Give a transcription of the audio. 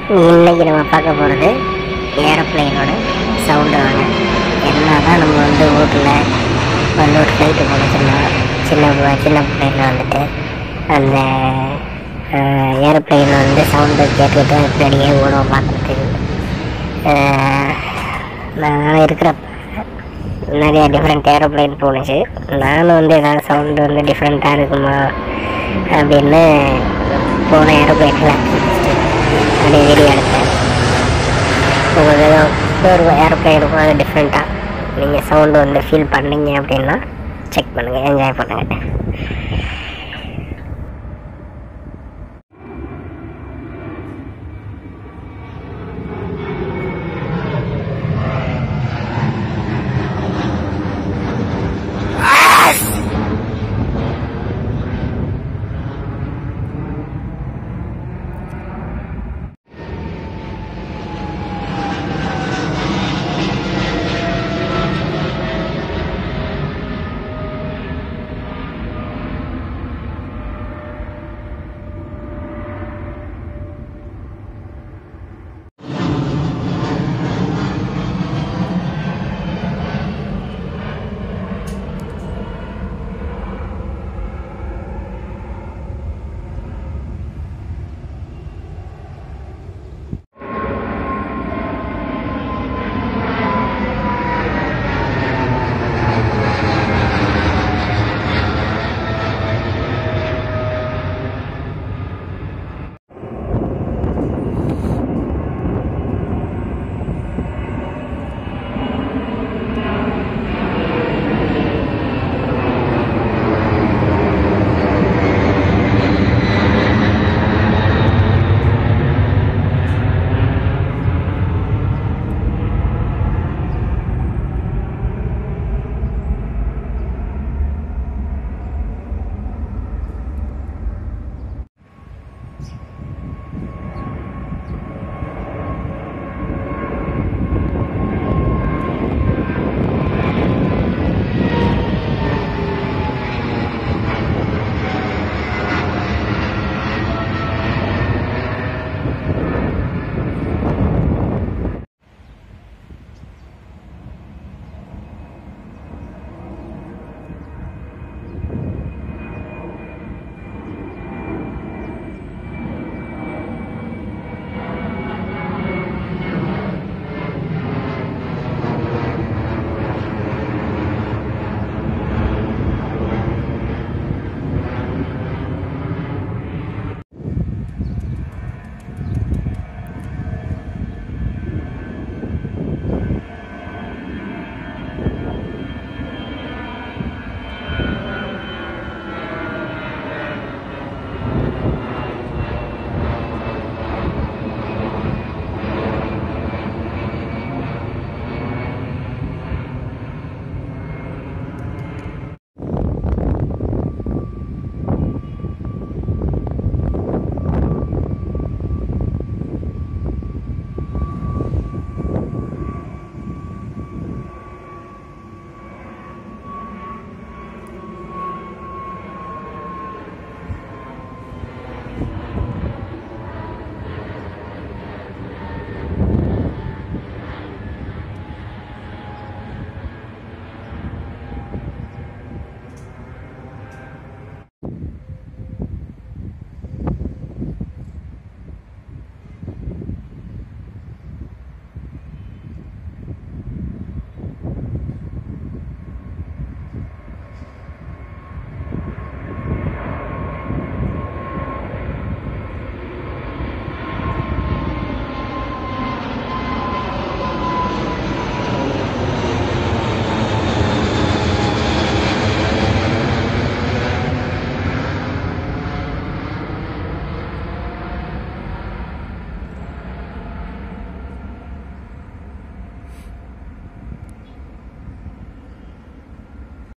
இன்னைக்கு நம்ம பார்க்க போகிறது ஏரோப்ளைனோட சவுண்டு வாங்க என்ன தான் நம்ம வந்து ஊரில் வந்து ஒரு ஃப்ளைட்டு போக சொன்னால் சின்ன ப- சின்ன பிள்ளைங்க வந்துட்டு அந்த ஏரோப்ளைன் வந்து சவுண்டு கேட்டுக்கிட்டு பின்னாடியே ஓடும் பார்க்குறதுக்கு நான் இருக்கிறப்ப நிறைய டிஃப்ரெண்ட் ஏரோப்ளைன் போணுச்சு நானும் வந்து ஏதாவது சவுண்டு வந்து டிஃப்ரெண்ட்டாக இருக்குமா அப்படின்னு போன ஏரோப்ளைனில் அப்படியே வீடியோ எடுத்தேன் உங்களுக்கு ஏதோ ஒரு ஏரோப்ளைன் இருக்கும் அது டிஃப்ரெண்ட்டாக நீங்கள் சவுண்டு வந்து ஃபீல் பண்ணீங்க அப்படின்னா செக் பண்ணுங்கள் என்ஜாய் பண்ணுங்கள்